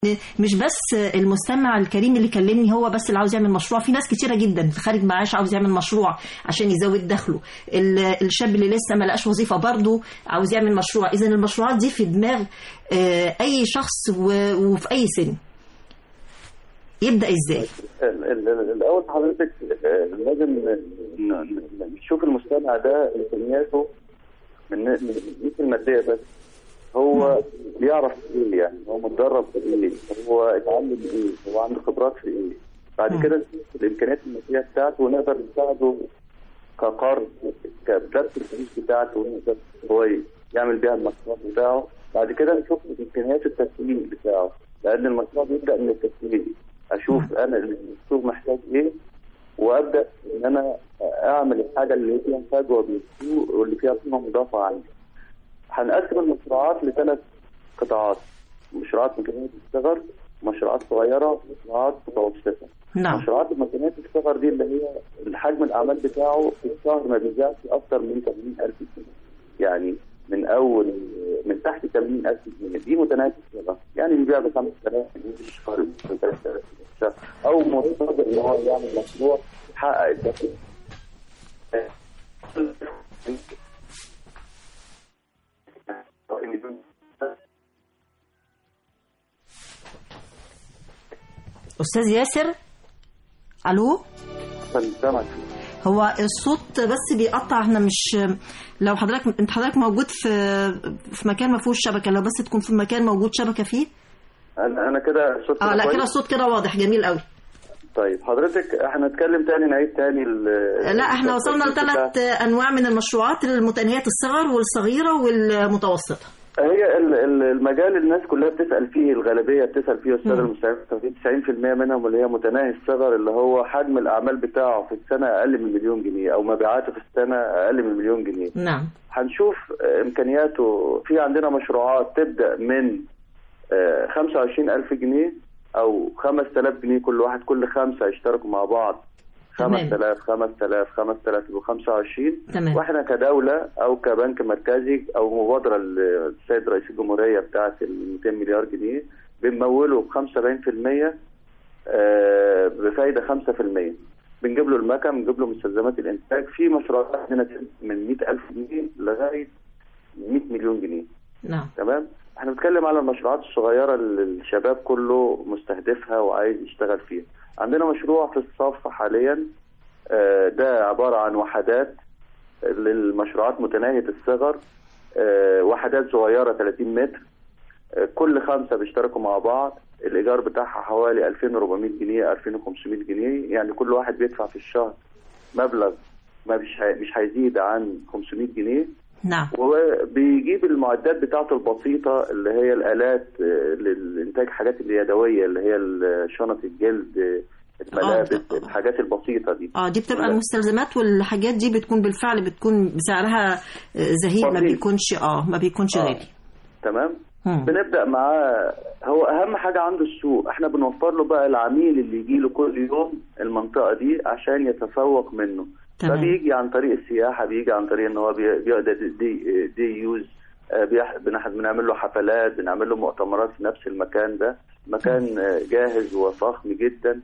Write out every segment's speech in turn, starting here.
مش بس المستمع الكريم اللي كلمني هو بس اللي عاوز يعمل مشروع في ناس كتيره جدا خارج معاش عاوز يعمل مشروع عشان يزود دخله ال- الشاب اللي لسه ما لقاش وظيفه برضه عاوز يعمل مشروع اذا المشروعات دي في دماغ آه، اي شخص و- وفي اي سن يبدا ازاي ال- ال- ال- الاول حضرتك آه، لازم ن- ن- نشوف المستمع ده امكانياته من من مش الماديه بس هو بيعرف ايه يعني هو متدرب في ايه هو اتعلم ايه هو عنده خبرات في ايه بعد مم. كده نشوف الامكانيات الماديه بتاعته ونقدر نساعده كقرض كبدات الفلوس بتاعته ونقدر هو يعمل بيها المشروع بتاعه بعد كده نشوف امكانيات التسويق بتاعه لان المشروع بيبدا من التسويق اشوف انا السوق محتاج ايه وابدا ان انا اعمل الحاجه اللي فيها فجوه بين السوق واللي فيها قيمه مضافه عندي. هنقسم المشروعات لثلاث قطاعات مشروعات ميكانيكيه الصغر مشروعات صغيره مشروعات متوسطه. نعم مشروعات الميكانيكيه الصغر دي اللي هي الحجم الاعمال بتاعه في الشهر ما بيزيدش اكتر من 80000 جنيه. يعني من اول من تحت 80000 جنيه دي متناهيه الصغر يعني بيبيع ب 5000 جنيه في الشهر ب 3000 جنيه في الشهر او مقتدر ان هو يعمل مشروع يحقق الدخل استاذ ياسر الو فالسمك هو الصوت بس بيقطع احنا مش لو حضرتك انت حضرتك موجود في في مكان ما فيهوش شبكه لو بس تكون في مكان موجود شبكه فيه انا انا كده صوت اه لا كويس؟ كده الصوت كده واضح جميل قوي طيب حضرتك احنا نتكلم تاني نعيد تاني ال- لا احنا وصلنا لثلاث انواع من المشروعات المتناهيه الصغر والصغيره والمتوسطه هي ال- ال- المجال الناس كلها بتسال فيه الغالبيه بتسال فيه استاذ مم. المستشار 90% منهم اللي هي متناهي الصغر اللي هو حجم الاعمال بتاعه في السنه اقل من مليون جنيه او مبيعاته في السنه اقل من مليون جنيه نعم هنشوف آه، امكانياته في عندنا مشروعات تبدا من آه، 25000 جنيه او 5000 جنيه كل واحد كل خمسه يشتركوا مع بعض تمام. 5000 5000 5000 يبقوا 25 تمام. واحنا كدوله او كبنك مركزي او مبادره للسيد رئيس الجمهوريه بتاعه ال 200 مليار جنيه بنموله ب 75% آه، بفايده 5% بنجيب له المكن بنجيب له مستلزمات الانتاج في مشروعات عندنا من 100000 جنيه لغايه 100 مليون جنيه نعم تمام احنا بنتكلم على المشروعات الصغيره اللي الشباب كله مستهدفها وعايز يشتغل فيها عندنا مشروع في الصف حاليا آه، ده عباره عن وحدات للمشروعات متناهيه الصغر آه، وحدات صغيره 30 متر آه، كل خمسه بيشتركوا مع بعض الايجار بتاعها حوالي 2400 جنيه 2500 جنيه يعني كل واحد بيدفع في الشهر مبلغ ما مش هي- مش هيزيد عن 500 جنيه نعم وبيجيب المعدات بتاعته البسيطة اللي هي الآلات آه، للإنتاج حاجات اليدوية اللي هي شنط الجلد آه، الملابس آه. الحاجات البسيطة دي اه دي بتبقى لا. المستلزمات والحاجات دي بتكون بالفعل بتكون بسعرها آه، زهيد ما بسيط. بيكونش اه ما بيكونش آه. غالي تمام مم. بنبدأ معاه هو أهم حاجة عنده السوق احنا بنوفر له بقى العميل اللي يجي له كل يوم المنطقة دي عشان يتفوق منه تمام. فبيجي عن طريق السياحة بيجي عن طريق ان هو بي- بيقعد دي, دي, دي يوز آه، بيح- بنح- بنعمل له حفلات بنعمل له مؤتمرات في نفس المكان ده مكان آه، جاهز وفخم جدا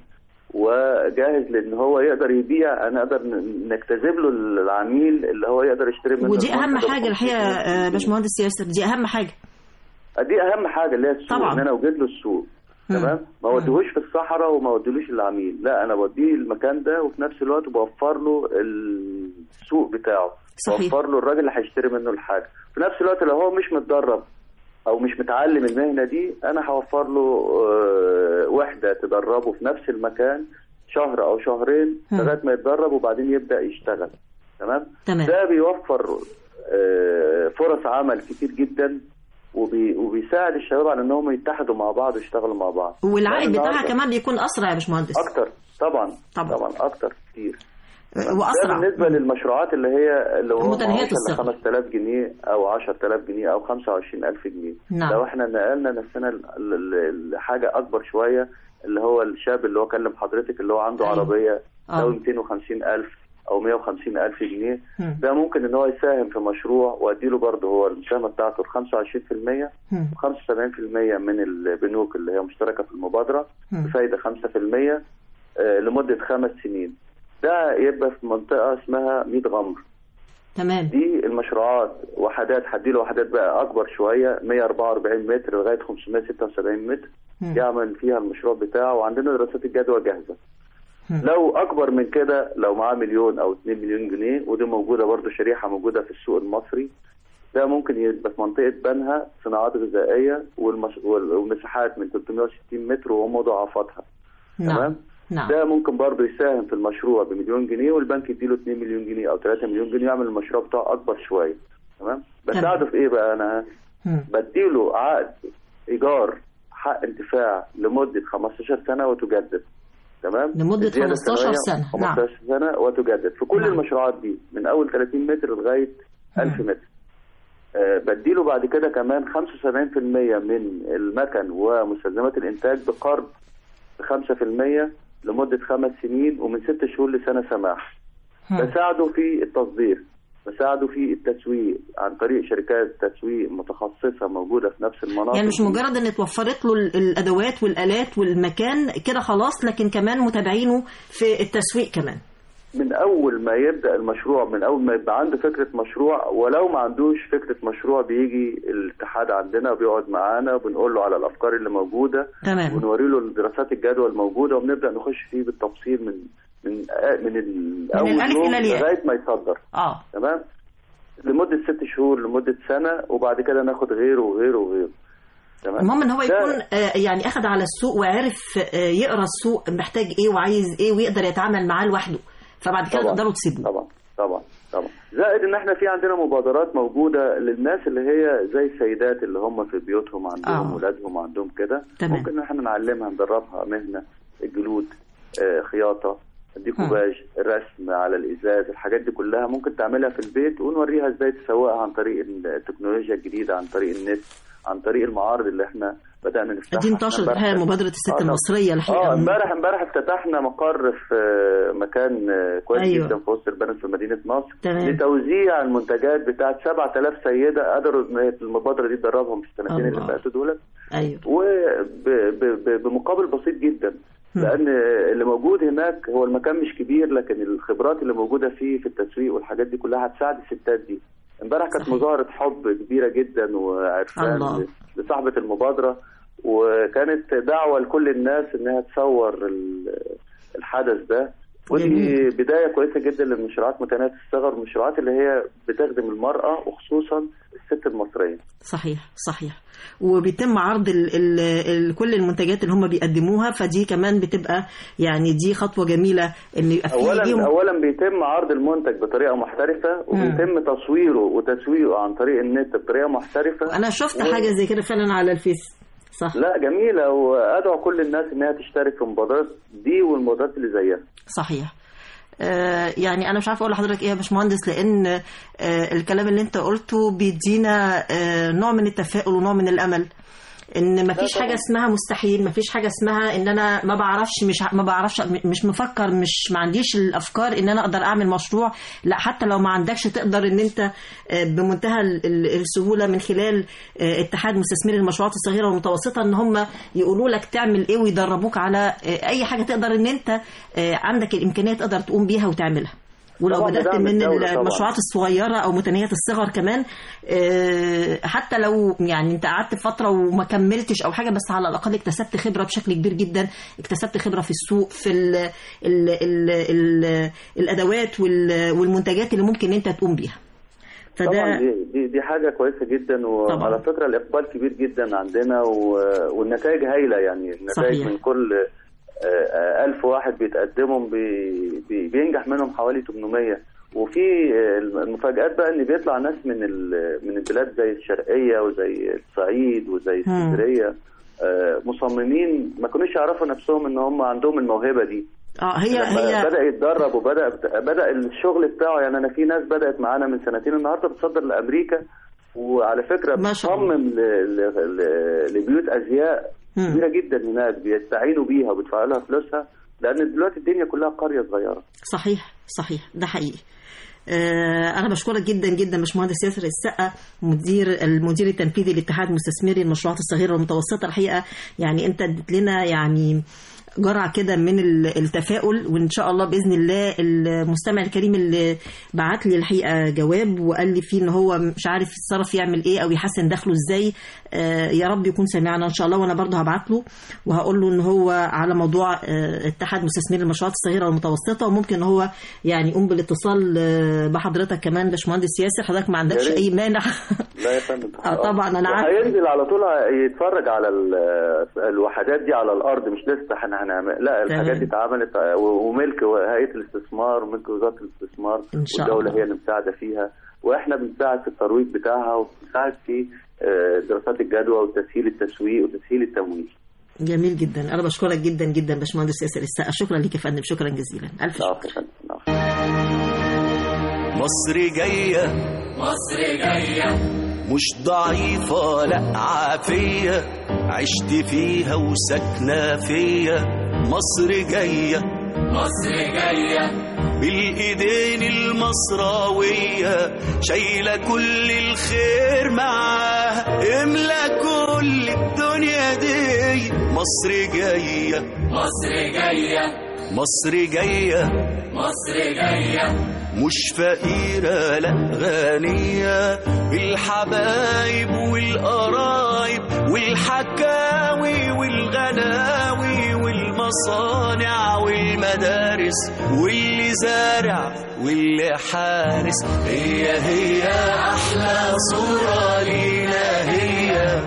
وجاهز لان هو يقدر يبيع نقدر ن- نجتذب له العميل اللي هو يقدر يشتري منه ودي اهم المنتج حاجه الحقيقه آه، باشمهندس ياسر دي اهم حاجه دي اهم حاجه اللي هي السوق طبعاً. ان انا اوجد له السوق مم. تمام ما وديهوش في الصحراء وما وديلوش العميل لا انا بوديه المكان ده وفي نفس الوقت بوفر له السوق بتاعه صحيح. بوفر له الراجل اللي هيشتري منه الحاجه في نفس الوقت لو هو مش متدرب او مش متعلم المهنه دي انا هوفر له آه، وحده تدربه في نفس المكان شهر او شهرين مم. لغايه ما يتدرب وبعدين يبدا يشتغل تمام تمام ده بيوفر آه، فرص عمل كتير جدا وبي وبيساعد الشباب على انهم يتحدوا مع بعض ويشتغلوا مع بعض والعائد لأن بتاعها النهاردة كمان بيكون اسرع يا باشمهندس اكتر طبعا طبعاً. طبعا اكتر كتير آه، ده واسرع بالنسبه للمشروعات اللي هي اللي هو متناهية معاش إلا الصغر. 5000 جنيه او 10000 جنيه او 25000 جنيه نعم. لو احنا نقلنا نفسنا ل- ل- لحاجه اكبر شويه اللي هو الشاب اللي هو كلم حضرتك اللي هو عنده أيوة. عربيه آه. تساوي 250000 او 150 الف جنيه مم. ده ممكن ان هو يساهم في مشروع واديله برضه هو المساهمه بتاعته 25% مم. و75% من البنوك اللي هي مشتركه في المبادره مم. بفايده 5% آه، لمده خمس سنين ده يبقى في منطقه اسمها 100 غمر تمام دي المشروعات وحدات هديله وحدات بقى اكبر شويه 144 متر لغايه 576 متر مم. يعمل فيها المشروع بتاعه وعندنا دراسات الجدوى جاهزه مم. لو اكبر من كده لو معاه مليون او 2 مليون جنيه ودي موجوده برضو شريحه موجوده في السوق المصري ده ممكن يبقى في منطقه بنها صناعات غذائيه والمش... وال- والمساحات من 360 متر ومضاعفاتها نعم تمام نعم ده ممكن برضه يساهم في المشروع بمليون جنيه والبنك يديله 2 مليون جنيه او 3 مليون جنيه يعمل المشروع بتاعه اكبر شويه تمام بساعده في ايه بقى انا مم. بديله عقد ايجار حق انتفاع لمده 15 سنه وتجدد تمام لمدة الزيادة 15 السنوية سنة، نعم. 15 سنه وتجدد في كل نعم. المشروعات دي من اول 30 متر لغايه 1000 متر آه، بديله بعد كده كمان 75% من المكن ومستلزمات الانتاج بقرض ب 5% لمده خمس سنين ومن ست شهور لسنه سماح. مم. بساعده في التصدير بساعده في التسويق عن طريق شركات تسويق متخصصه موجوده في نفس المناطق يعني مش دي. مجرد ان اتوفرت له ال- الادوات والالات والمكان كده خلاص لكن كمان متابعينه في التسويق كمان من اول ما يبدا المشروع من اول ما يبقى عنده فكره مشروع ولو ما عندوش فكره مشروع بيجي الاتحاد عندنا وبيقعد معانا وبنقول له على الافكار اللي موجوده تمام ونوري له دراسات الجدوى الموجوده وبنبدا نخش فيه بالتفصيل من من من الاول الألف يوم إلى الياء. لغايه ما يصدر اه تمام لمده ست شهور لمده سنه وبعد كده ناخد غيره وغيره وغيره تمام المهم ان هو ده- يكون آه، يعني اخذ على السوق وعرف آه، يقرا السوق محتاج ايه وعايز ايه ويقدر يتعامل معاه لوحده فبعد كده طبعاً. تقدروا تسيبوه طبعا طبعا طبعا زائد ان احنا في عندنا مبادرات موجوده للناس اللي هي زي السيدات اللي هم في بيوتهم عندهم آه. اولادهم عندهم كده تمام. ممكن ان احنا نعلمها ندربها مهنه الجلود آه، خياطه ديكوباج رسم على الازاز الحاجات دي كلها ممكن تعملها في البيت ونوريها ازاي تسوقها عن طريق التكنولوجيا الجديده عن طريق النت عن طريق المعارض اللي احنا بدانا نفتحها دي انتشرت امبارح بها كان- مبادره الست آه، المصريه اه الحقيقه امبارح امبارح افتتحنا مقر في آه، مكان آه، كويس أيوة. أيوة. جدا في وسط البلد في مدينه نصر تمام. لتوزيع المنتجات بتاعت 7000 سيده قدروا إن هي المبادره دي تدربهم في السنتين الله. اللي فاتوا دول ايوه وبمقابل بسيط جدا مم. لان اللي موجود هناك هو المكان مش كبير لكن الخبرات اللي موجوده فيه في التسويق والحاجات دي كلها هتساعد الستات دي امبارح كانت صحيح. مظاهره حب كبيره جدا وعرفان الله. لصاحبه المبادره وكانت دعوه لكل الناس انها تصور ال- الحدث ده ودي جميل. بدايه كويسه جدا للمشروعات متناهيه الصغر المشروعات اللي هي بتخدم المراه وخصوصا الست المصريه صحيح صحيح وبيتم عرض ال ال ال كل المنتجات اللي هم بيقدموها فدي كمان بتبقى يعني دي خطوه جميله ان يبقى في اولا ليهم اولا بيتم عرض المنتج بطريقه محترفه وبيتم تصويره وتسويقه عن طريق النت بطريقه محترفه انا شفت و- حاجه زي كده فعلا على الفيس صح لا جميله وادعو كل الناس انها تشترك في المبادرات دي والمبادرات اللي زيها صحيح آه، يعني انا مش عارفه اقول لحضرتك ايه يا باشمهندس لان آه، الكلام اللي انت قلته بيدينا آه، نوع من التفاؤل ونوع من الامل ان مفيش طبعاً. حاجه اسمها مستحيل مفيش حاجه اسمها ان انا ما بعرفش مش ع- ما بعرفش م- مش مفكر مش ما عنديش الافكار ان انا اقدر اعمل مشروع لا حتى لو ما عندكش تقدر ان انت آه، بمنتهى ال- ال- السهوله من خلال آه، اتحاد مستثمري المشروعات الصغيره والمتوسطه ان هم يقولوا لك تعمل ايه ويدربوك على آه، اي حاجه تقدر ان انت آه، عندك الامكانيه تقدر تقوم بيها وتعملها ولو طبعاً بدات بدعم من الدولة طبعاً. المشروعات الصغيره او متناهيه الصغر كمان آه، حتى لو يعني انت قعدت فتره وما كملتش او حاجه بس على الاقل اكتسبت خبره بشكل كبير جدا اكتسبت خبره في السوق في ال ال ال ال الادوات وال- والمنتجات اللي ممكن انت تقوم بيها طبعا فده دي, دي دي حاجه كويسه جدا طبعاً. وعلى فكره الاقبال كبير جدا عندنا و- والنتائج هايله يعني النتائج صحيح. من كل آه، آه، ألف واحد بيتقدمهم بي بي بينجح منهم حوالي 800 وفي آه، المفاجآت بقى ان بيطلع ناس من ال- من البلاد زي الشرقيه وزي الصعيد وزي اسكندريه آه، مصممين ما كانوش يعرفوا نفسهم ان هم عندهم الموهبه دي اه هي لما هي بدا يتدرب وبدا بدا الشغل بتاعه يعني انا في ناس بدات معانا من سنتين النهارده بتصدر لامريكا وعلى فكره ما شاء الله. بتصمم ل- ل- ل- لبيوت ازياء مم. كبيره جدا هناك بيستعينوا بيها وبيدفعوا لها فلوسها لان دلوقتي الدنيا كلها قريه صغيره صحيح صحيح ده حقيقي آه، أنا بشكرك جدا جدا باشمهندس ياسر السقا مدير المدير التنفيذي لاتحاد مستثمري المشروعات الصغيرة والمتوسطة الحقيقة يعني أنت اديت لنا يعني جرعة كده من ال- التفاؤل وإن شاء الله بإذن الله المستمع الكريم اللي بعت لي الحقيقة جواب وقال لي فيه إن هو مش عارف يتصرف يعمل إيه أو يحسن دخله إزاي آه، يا رب يكون سمعنا إن شاء الله وأنا برضه هبعت له وهقول له إن هو على موضوع آه، اتحاد مستثمري المشروعات الصغيرة والمتوسطة وممكن إن هو يعني يقوم بالاتصال آه، بحضرتك كمان باشمهندس ياسر حضرتك ما عندكش يا ريت. أي مانع لا يا فندم آه، طبعا أنا عارفة. هينزل على طول يتفرج على ال- الوحدات دي على الارض مش لسه احنا هنعمل لا الحاجات دي اتعملت و- وملك هيئه الاستثمار وملك وزاره الاستثمار إن شاء والدوله الله. هي اللي مساعده فيها واحنا بنساعد في الترويج بتاعها وبنساعد في آه، دراسات الجدوى وتسهيل التسويق وتسهيل التمويل جميل جدا أنا بشكرك جدا جدا باشمهندس ياسر السقا شكرا ليك يا فندم شكرا جزيلا ألف شكر العفو يا فندم العفو. مصر جاية مصر جاية مش ضعيفة لا عافية عشت فيها وسكنة فيا مصر جاية مصر جاية بالإيدين المصراوية شايلة كل الخير معاها املى كل الدنيا دي مصر جاية مصر جاية مصر جاية مصر جاية مش فقيرة لا غنية بالحبايب والقرايب والحكاوي والغناوي والمصانع والمدارس واللي زارع واللي حارس هي هي أحلى صورة لينا هي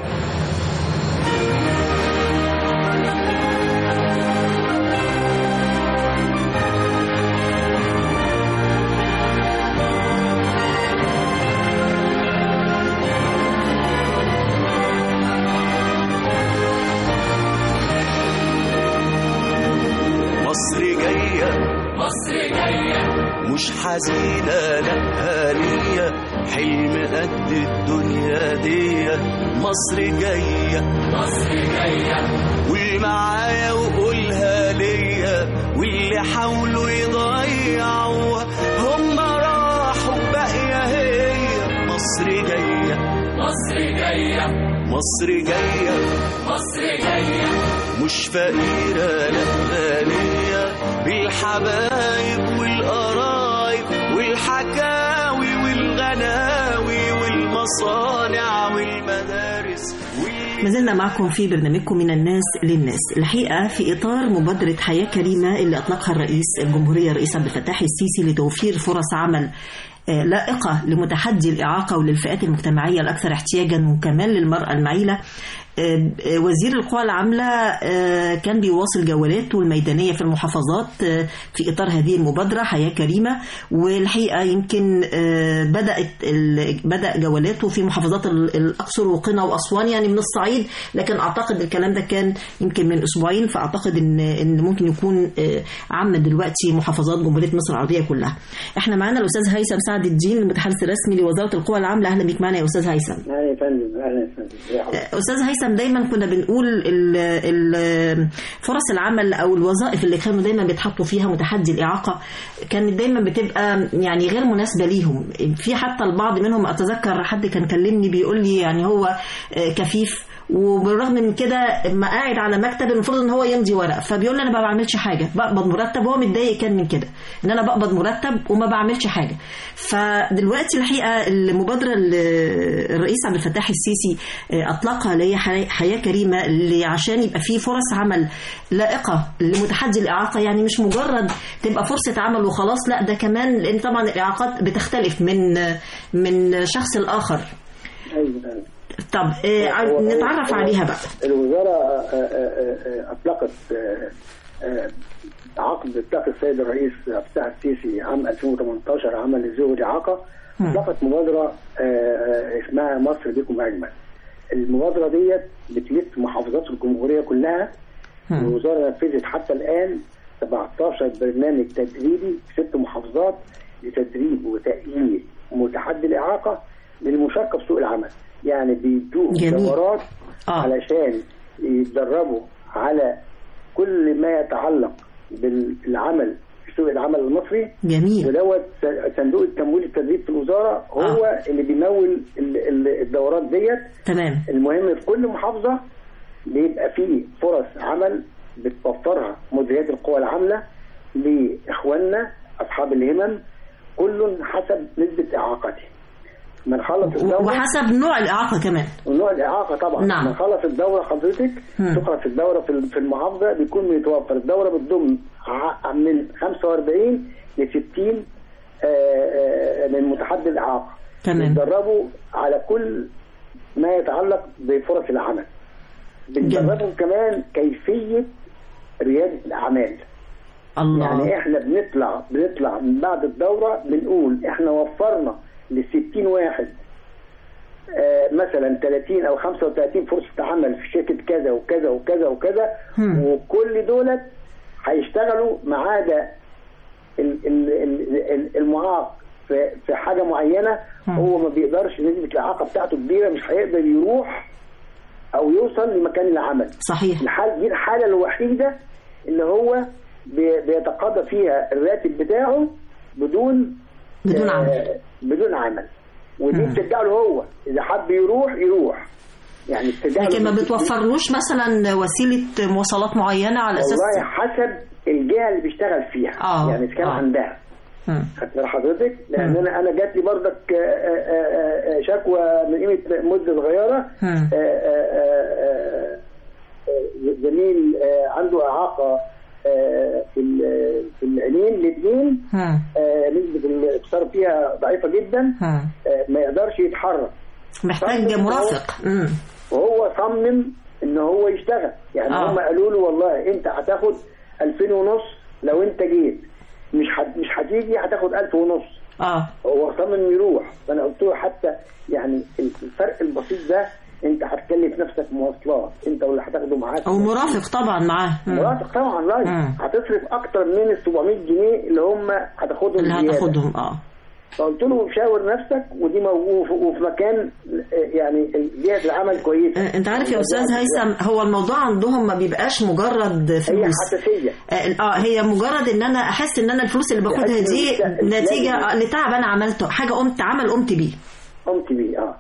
مصر جايه مصر جاية مش حزينة لا هانية حلم قد الدنيا دي مصر جاية مصر جاية قول معايا وقولها ليا واللي حاولوا يضيعوها هم راحوا باقية هي مصر جاية مصر جاية مصر جاية مصر جاية مش فقيرة لا غنية بالحبايب والقرايب والحكاوي والغناوي والمصانع والمدارس وال... ما زلنا معكم في برنامجكم من الناس للناس الحقيقة في إطار مبادرة حياة كريمة اللي أطلقها الرئيس الجمهورية الرئيس عبد الفتاح السيسي لتوفير فرص عمل آه، لائقة لمتحدي الإعاقة وللفئات المجتمعية الأكثر احتياجا وكمان للمرأة المعيلة آه، آه، وزير القوى العاملة آه، كان بيواصل جولاته الميدانية في المحافظات آه، في إطار هذه المبادرة حياة كريمة والحقيقة يمكن آه، بدأت ال- بدأ جولاته في محافظات ال- الأقصر وقنا وأسوان يعني من الصعيد لكن أعتقد الكلام ده كان يمكن من أسبوعين فأعتقد إن إن ممكن يكون آه، عم دلوقتي محافظات جمهورية مصر العربية كلها. إحنا معانا الأستاذ هيثم سعد الدين المتحدث الرسمي لوزارة القوى العاملة أهلا بيك معنا يا أستاذ هيثم. اهلا يا فندم اهلا يا فندم يا حضرتك. استاذ هيثم دايما كنا بنقول ال- ال- فرص العمل او الوظائف اللي كانوا دايما بيتحطوا فيها متحدي الاعاقه كانت دايما بتبقى يعني غير مناسبه ليهم في حتى البعض منهم اتذكر حد كان كلمني بيقول لي يعني هو آه، كفيف وبالرغم من كده اما قاعد على مكتب المفروض ان هو يمضي ورق فبيقول لي انا ما بعملش حاجه بقبض مرتب وهو متضايق كان من كده ان انا بقبض مرتب وما بعملش حاجه فدلوقتي الحقيقه المبادره اللي الرئيس عبد الفتاح السيسي آه، اطلقها اللي هي حي- حياه كريمه اللي عشان يبقى في فرص عمل لائقه لمتحدي الاعاقه يعني مش مجرد تبقى فرصه عمل وخلاص لا ده كمان لان طبعا الاعاقات بتختلف من من شخص لاخر ايوه أيوة. طب آه، ع- هو- نتعرف هو- عليها بقى الوزاره آه، آه، آه، آه، اطلقت آه، آه، عقد اطلاق السيد الرئيس عبد الفتاح السيسي عام 2018 عمل لذوي الاعاقه مم. اطلقت مبادره آه، آه، اسمها مصر بكم اجمل المبادره ديت بتلف محافظات الجمهوريه كلها مم. الوزاره نفذت حتى الان 17 برنامج تدريبي في ست محافظات لتدريب وتأهيل متحدي الإعاقة للمشاركة في سوق العمل يعني بيدوهم جميل. دورات آه. علشان يتدربوا على كل ما يتعلق بالعمل في سوق العمل المصري جميل ودوت س- صندوق التمويل التدريب في الوزاره هو آه. اللي بيمول ال- ال- الدورات ديت تمام المهم في كل محافظة بيبقى فيه فرص عمل بتوفرها مديريات القوى العاملة لإخواننا أصحاب الهمم كل حسب نسبة إعاقته من خلص الدورة وحسب نوع الإعاقة كمان ونوع الإعاقة طبعا نعم. من خلص الدورة حضرتك مم. تخلص الدورة في في المحافظة بيكون متوفر الدورة بتضم ع- من 45 ل 60 آه، آه، من متحدي الإعاقة تمام بيتدربوا على كل ما يتعلق بفرص العمل بندربهم كمان كيفية ريادة الأعمال الله يعني احنا بنطلع بنطلع من بعد الدورة بنقول احنا وفرنا ل 60 واحد آه مثلا 30 او 35 فرصة عمل في شركة كذا وكذا وكذا وكذا هم. وكل دولت هيشتغلوا ما عدا ال- ال- ال- ال- المعاق في في حاجة معينة هم. هو ما بيقدرش نسبة الإعاقة بتاعته كبيرة مش هيقدر يروح أو يوصل لمكان العمل صحيح الحال دي الحالة الوحيدة اللي هو بي- بيتقاضى فيها الراتب بتاعه بدون بدون آه، عمل بدون عمل ودي مم. بترجع له هو إذا حب يروح يروح يعني بترجع له لكن ما بتوفرلوش مثلا وسيلة مواصلات معينة على أساس والله حسب الجهة اللي بيشتغل فيها آه، يعني إذا كان آه. عندها مم. خدت بال حضرتك لان مم. انا انا جات لي برضك آه، آه، آه، آه، شكوى من قيمه مده صغيره مم. آه، آه، آه، آه، زميل آه، عنده اعاقه آه، في ال- في العينين الاثنين مم. نسبه الابصار فيها ضعيفه جدا مم. آه، ما يقدرش يتحرك محتاج مرافق مم. وهو صمم ان هو يشتغل يعني آه. هم قالوا له والله انت هتاخد 2000 ونص لو انت جيت مش هت- مش هتيجي هتاخد 1000 ونص اه هو صمم يروح فانا قلت له حتى يعني الفرق البسيط ده انت هتكلف نفسك مواصلات انت واللي هتاخده معاك او مرافق طبعا معاه مم. مرافق طبعا لا مم. هتصرف اكتر من ال 700 جنيه اللي هم هتاخدهم اللي زيادة. هتاخدهم اه فقلت له شاور نفسك ودي موجود وفي مكان آه، يعني جهه العمل كويسه آه، انت عارف يا استاذ هيثم هو الموضوع عندهم ما بيبقاش مجرد هي فلوس حساسيه اه آه، هي مجرد ان انا احس ان انا الفلوس اللي باخدها تحس دي إن أنت نتيجه لازم- آه، لتعب انا عملته حاجه قمت عمل قمت بيه قمت بيه اه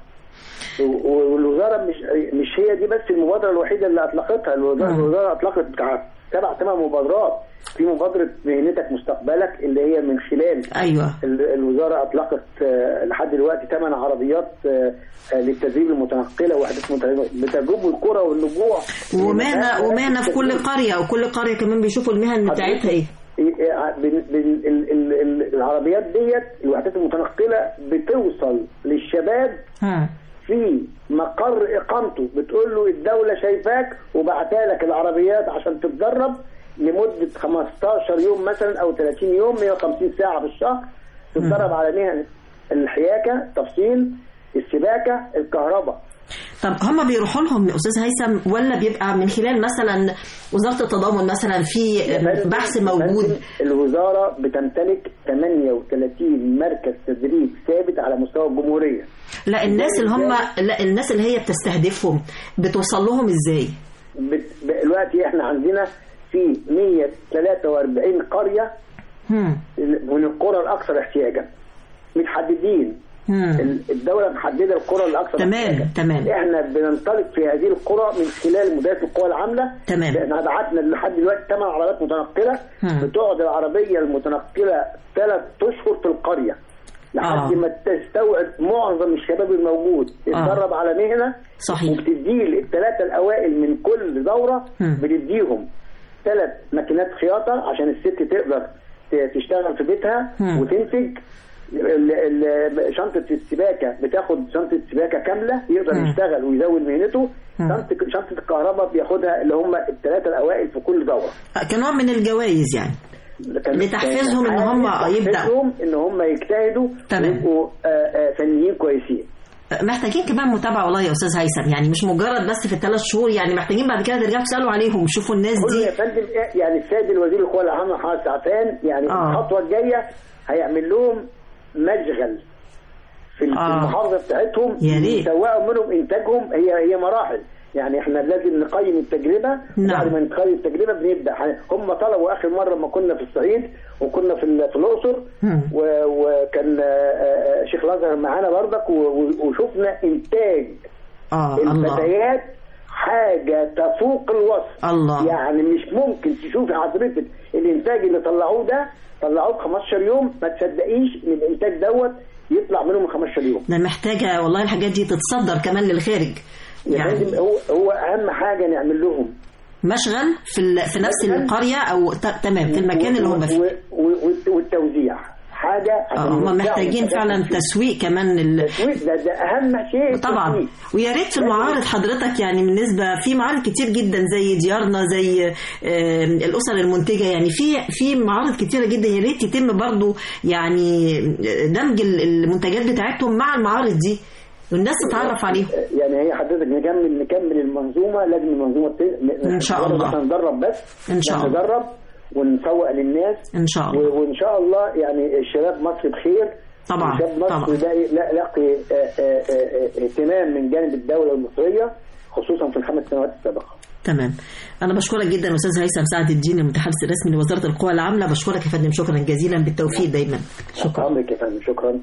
و- والوزاره مش مش هي دي بس المبادره الوحيده اللي اطلقتها الوزاره, مم. الوزارة اطلقت بتاع سبع ثمان مبادرات في مبادره مهنتك مستقبلك اللي هي من خلال ايوه ال- الوزاره اطلقت آه، لحد دلوقتي ثمان عربيات آه، آه، للتدريب المتنقله وحدات متنقلة بتجوب القرى والنجوع ومهنه ومهنه في كل قريه وكل قريه كمان بيشوفوا المهن بتاعتها ايه بن- بن- ال- ال- ال- العربيات ديت الوحدات المتنقله بتوصل للشباب ها. في مقر اقامته بتقول له الدوله شايفاك وبعتها لك العربيات عشان تتدرب لمده 15 يوم مثلا او 30 يوم 150 ساعه في الشهر تتدرب على مهن الحياكه تفصيل السباكه الكهرباء طب هم بيروحوا لهم يا استاذ هيثم ولا بيبقى من خلال مثلا وزاره التضامن مثلا في بحث موجود الوزاره بتمتلك 38 مركز تدريب ثابت على مستوى الجمهوريه لا الناس اللي هم لا الناس اللي هي بتستهدفهم بتوصل لهم ازاي بت- دلوقتي احنا عندنا في 143 قريه هم. من القرى الاكثر احتياجا متحددين هم. ال- الدوله محدده القرى الاكثر تمام، احتياجا تمام. احنا بننطلق في هذه القرى من خلال مديريه القوى العامله تمام. احنا بعتنا لحد دلوقتي ثمان عربيات متنقله هم. بتقعد العربيه المتنقله ثلاث اشهر في القريه لحد آه. ما تستوعب معظم الشباب الموجود يتدرب على مهنه صحيح. وبتديه الثلاثه الاوائل من كل دوره هم. بتديهم ثلاث ماكينات خياطه عشان الست تقدر ت- تشتغل في بيتها هم. وتنتج ال- ال- شنطه السباكه بتاخد شنطه سباكه كامله يقدر هم. يشتغل ويزود مهنته هم. شنطه شنطه الكهرباء بياخدها اللي هم الثلاثه الاوائل في كل دوره كنوع من الجوائز يعني لتحفيزهم إن هم يبدأوا. تحفيزهم ان هم يجتهدوا تمام. ويبقوا آه، آه، فنيين كويسين محتاجين كمان متابعه والله يا استاذ هيثم يعني مش مجرد بس في الثلاث شهور يعني محتاجين بعد كده ترجعوا تسالوا عليهم شوفوا الناس كله دي يا فندم يعني السيد الوزير القوى العامه محمد سعفان يعني آه. الخطوه الجايه هيعمل لهم مشغل في آه. المحافظه بتاعتهم يا ريت. يسوقوا منهم انتاجهم هي هي مراحل يعني احنا لازم نقيم التجربه نعم. بعد ما نقيم التجربه بنبدا هم طلبوا اخر مره ما كنا في الصعيد وكنا في ال- في الاقصر مم. و- وكان آه، آه، شيخ الازهر معانا برضك و- و- وشفنا انتاج اه الله الفتيات حاجه تفوق الوصف الله. يعني مش ممكن تشوفي حضرتك الانتاج اللي طلعوه ده طلعوه في 15 يوم ما تصدقيش ان الانتاج دوت يطلع منهم 15 يوم ده محتاجة والله الحاجات دي تتصدر كمان للخارج يعني يعني هو هو اهم حاجه نعمل لهم مشغل في ال... في نفس مشغل. القرية أو ت... تمام في المكان اللي هم فيه و- و- و- والتوزيع حاجه اه عشان هم يوزعوا محتاجين الحاجات فعلا التسويق. تسويق كمان ال... التسويق ده, ده اهم شيء طبعا التسويق. ويا ريت في المعارض حضرتك يعني بالنسبه في معارض كتير جدا زي ديارنا زي آه، الاسر المنتجه يعني في في معارض كتيره جدا يا ريت يتم برضو يعني دمج ال- المنتجات بتاعتهم مع المعارض دي والناس تتعرف عليهم يعني هي حضرتك نكمل نكمل المنظومه لازم المنظومه ت- إن شاء الله. احنا ندرب بس إن شاء إحنا الله. ندرب ونسوق للناس ان شاء الله و- وان شاء الله يعني الشباب مصر بخير طبعا، الشباب مصر طبعا. يلاقي لا- يلاقي آه، آه، آه، آه، اهتمام من جانب الدوله المصريه خصوصا في الخمس سنوات السابقه تمام انا بشكرك جدا استاذ هيثم سعد الدين المتحدث الرسمي لوزاره القوى العامله بشكرك يا فندم شكرا جزيلا بالتوفيق دايما شكرا عمرك يا فندم شكرا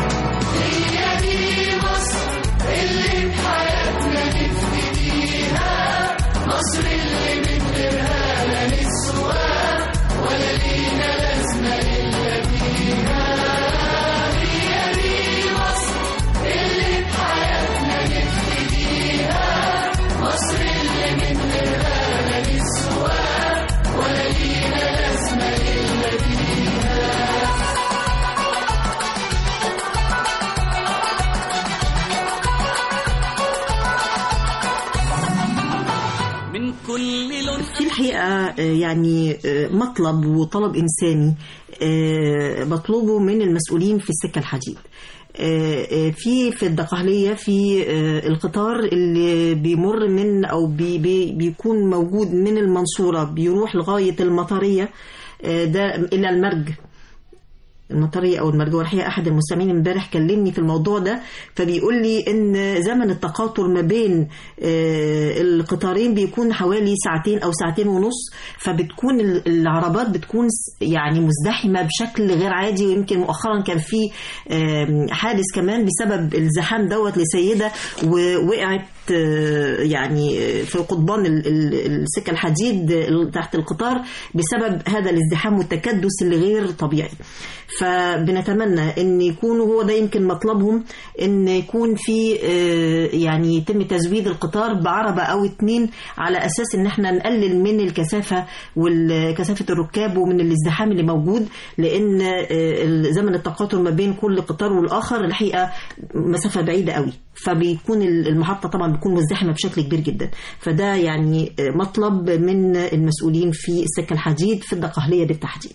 من كل لون في الحقيقة آه، يعني آه، مطلب وطلب إنساني آه، بطلبه من المسؤولين في السكة الحديد آه، آه، في في الدقهلية في آه، القطار اللي بيمر من أو بي بي بيكون موجود من المنصورة بيروح لغاية المطرية آه، ده إلى المرج المطرية أو المرجوة الحقيقة أحد المستمعين امبارح كلمني في الموضوع ده فبيقول لي إن زمن التقاطر ما بين آه، القطارين بيكون حوالي ساعتين أو ساعتين ونص فبتكون ال- العربات بتكون س- يعني مزدحمة بشكل غير عادي ويمكن مؤخرا كان في آم، حادث كمان بسبب الزحام دوت لسيدة ووقعت آه، يعني آه، في قضبان ال- ال- السكة الحديد آه، تحت القطار بسبب هذا الازدحام والتكدس اللي غير طبيعي فبنتمنى ان يكونوا هو ده يمكن مطلبهم ان يكون في آه، يعني يتم تزويد القطار بعربة او اتنين على اساس ان احنا نقلل من الكثافة والكثافة الركاب ومن الازدحام اللي موجود لان آه، زمن التقاطر ما بين كل قطار والاخر الحقيقة مسافة بعيدة قوي فبيكون المحطة طبعا بتكون مزدحمة بشكل كبير جدا فده يعني آه، مطلب من المسؤولين في السكة الحديد في الدقهلية بالتحديد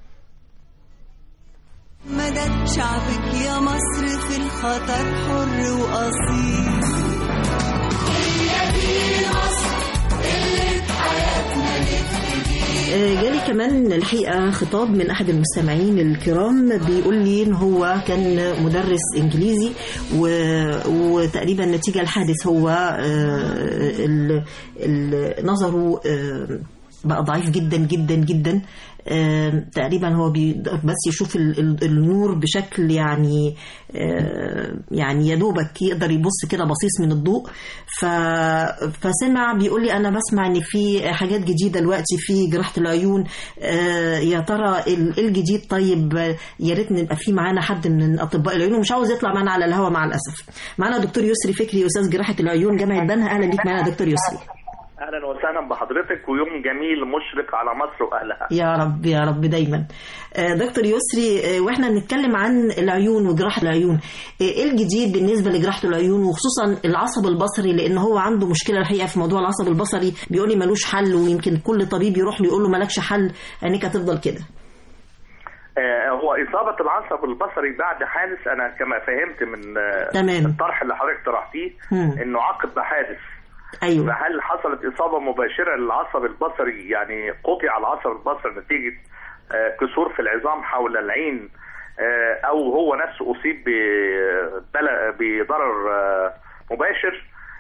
مدد شعبك يا مصر في الخطر حر وأصيل آه، جالي كمان الحقيقة خطاب من أحد المستمعين الكرام بيقول لي إن هو كان مدرس إنجليزي و... وتقريبا نتيجة الحادث هو آه، ال... ال... نظره آه، بقى ضعيف جدا جدا جدا آه، تقريبا هو بيقدر بس يشوف ال- ال- النور بشكل يعني آه، يعني يا دوبك يقدر يبص كده بصيص من الضوء ف... فسمع بيقول لي انا بسمع ان في حاجات جديده دلوقتي في جراحه العيون آه، يا ترى ال- إيه الجديد طيب آه، يا ريت نبقى في معانا حد من اطباء العيون ومش عاوز يطلع معانا على الهواء مع الاسف معانا دكتور يسري فكري استاذ جراحه العيون جامعه بنها اهلا بيك معانا دكتور يسري اهلا وسهلا بحضرتك ويوم جميل مشرق على مصر واهلها يا رب يا رب دايما آه، دكتور يسري آه، واحنا بنتكلم عن العيون وجراحه العيون آه، ايه الجديد بالنسبه لجراحه العيون وخصوصا العصب البصري لان هو عنده مشكله الحقيقه في موضوع العصب البصري بيقول لي ملوش حل ويمكن كل طبيب يروح له يقول له مالكش حل عينيك هتفضل كده آه، هو اصابه العصب البصري بعد حادث انا كما فهمت من آه، تمام. الطرح اللي حضرتك طرحتيه مم. انه عقب حادث ايوه فهل حصلت اصابه مباشره للعصب البصري يعني قطع العصب البصري نتيجه آه، كسور في العظام حول العين آه، او هو نفسه اصيب ببل- بضرر آه، مباشر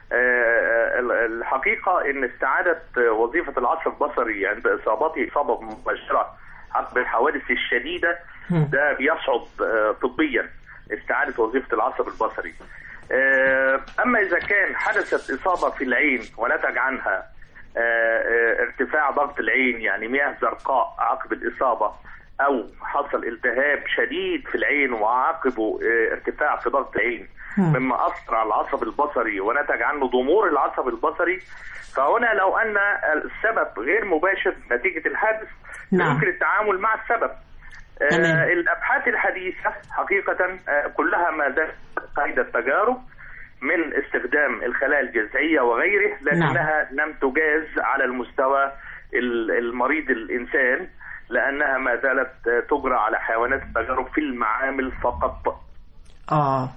آه، ال- الحقيقة إن استعادة وظيفة العصب البصري عند إصابته إصابة مباشرة عقب الحوادث الشديدة ده بيصعب آه، طبيا استعادة وظيفة العصب البصري آه، أما إذا كان حدثت إصابة في العين ونتج عنها آه، آه، ارتفاع ضغط العين يعني مياه زرقاء عقب الإصابة أو حصل التهاب شديد في العين وعقبه آه، ارتفاع في ضغط العين مما أثر على العصب البصري ونتج عنه ضمور العصب البصري فهنا لو أن السبب غير مباشر نتيجة الحادث نعم. يمكن التعامل مع السبب آه تمام. الأبحاث الحديثة حقيقة آه كلها ما زالت قيد التجارب من استخدام الخلايا الجذعية وغيره لكنها لم تجاز على المستوى ال- المريض الإنسان لأنها ما زالت آه، تجرى على حيوانات التجارب في المعامل فقط اه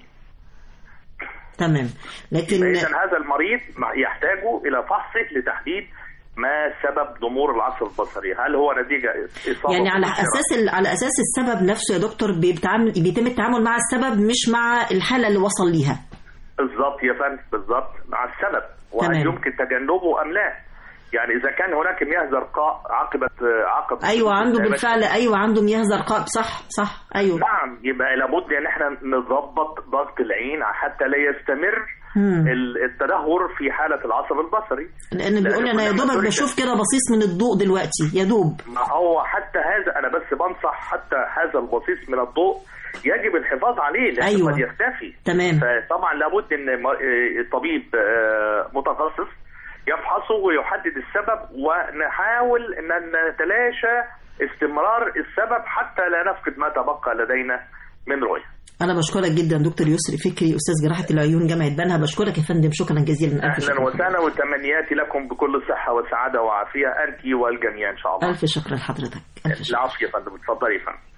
تمام لكن إذا هذا المريض يحتاج إلى فحصه لتحديد ما سبب ضمور العصب البصري هل هو نتيجة إصابة يعني على مباشرة؟ اساس ال- على اساس السبب نفسه يا دكتور بيتعامل بيتم التعامل مع السبب مش مع الحاله اللي وصل ليها بالظبط يا فندم بالظبط مع السبب وهل تمام. يمكن تجنبه ام لا يعني اذا كان هناك مياه زرقاء عقبت عقب ايوه عنده التهابات- بالفعل ايوه عنده مياه زرقاء صح صح ايوه نعم يبقى لابد ان احنا نظبط ضغط العين حتى لا يستمر مم. ال- التدهور في حالة العصب البصري لان بيقول لي انا يا كنا دوبك بنقول بشوف كده بصيص من الضوء دلوقتي يا دوب ما هو حتى هذا انا بس بنصح حتى هذا البصيص من الضوء يجب الحفاظ عليه لانه أيوة. قد يختفي تمام فطبعا لابد ان م- آه، طبيب آه، متخصص يفحصه ويحدد السبب ونحاول ان نتلاشى استمرار السبب حتى لا نفقد ما تبقى لدينا من رؤيه. انا بشكرك جدا دكتور يسري فكري استاذ جراحه العيون جامعه بنها بشكرك يا فندم شكرا جزيلا الف اهلا شكر وسهلا وتمنياتي لكم بكل صحه وسعاده وعافيه انت والجميع ان شاء الله. الف شكر لحضرتك الف شكر العفو يا فندم اتفضلي يا فندم.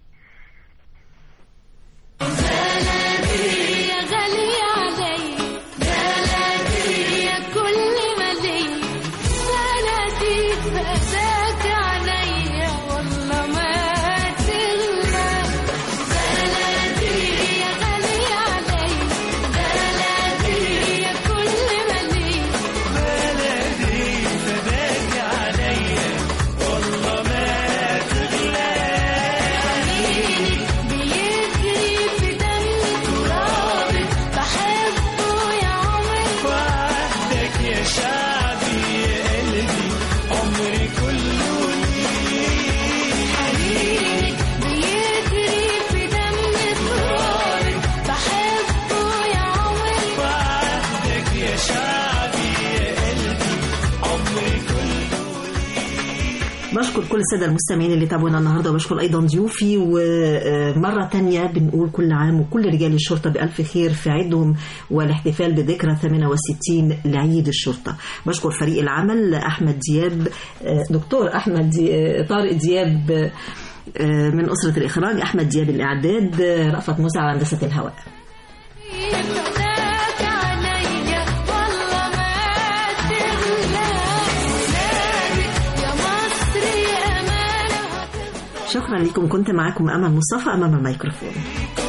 يا غالي علي بلدي يا كل ما لي بلدي فداك عليا والله ما تغلى بلدي يا غالي علي بلدي يا كل ما لي بلدي فداك عليا والله ما تغلى حنينك بيجري في دمي ترابك بحبه يا عمري وعدك يا شعبي يا قلبي عمري كله حنينك بيجري في دمي ترابك بحبه يا عمري وعدك يا شعبي يا قلبي عمري كله بشكر كل الساده المستمعين اللي تابعونا النهارده وبشكر ايضا ضيوفي ومره تانية بنقول كل عام وكل رجال الشرطه بالف خير في عيدهم والاحتفال بذكرى 68 لعيد الشرطه بشكر فريق العمل احمد دياب آه، دكتور احمد دي- آه، طارق دياب آه، من اسره الاخراج احمد دياب الاعداد آه، رأفت موسى على هندسه الهواء فداك عليا والله ما تغلى ولادك يا مصري أمانة شكرا لكم كنت معكم امل مصطفى امام الميكروفون